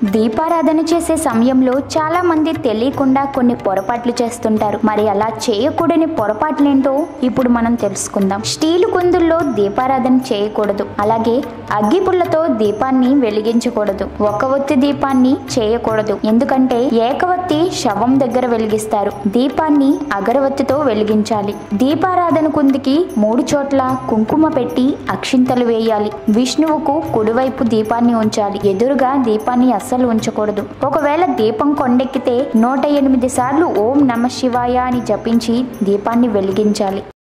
దీపారాధన చేసే సమయంలో చాలా మంది తెలియకుండా కొన్ని పొరపాట్లు చేస్తుంటారు మరి అలా చేయకూడని పొరపాట్లేంటో ఇప్పుడు మనం తెలుసుకుందాం స్టీలు కుందుల్లో దీపారాధన చేయకూడదు అలాగే అగ్గిపుల్లతో దీపాన్ని వెలిగించకూడదు ఒక ఒత్తి దీపాన్ని చేయకూడదు ఎందుకంటే ఏకవత్తి శవం దగ్గర వెలిగిస్తారు దీపాన్ని అగరవత్తితో వెలిగించాలి దీపారాధన కుందికి మూడు చోట్ల కుంకుమ పెట్టి అక్షింతలు వేయాలి విష్ణువుకు కుడివైపు దీపాన్ని ఉంచాలి ఎదురుగా దీపాన్ని అస్సలు ఉంచకూడదు ఒకవేళ దీపం కొండెక్కితే నూట ఎనిమిది సార్లు ఓం నమ శివాయ అని జపించి దీపాన్ని వెలిగించాలి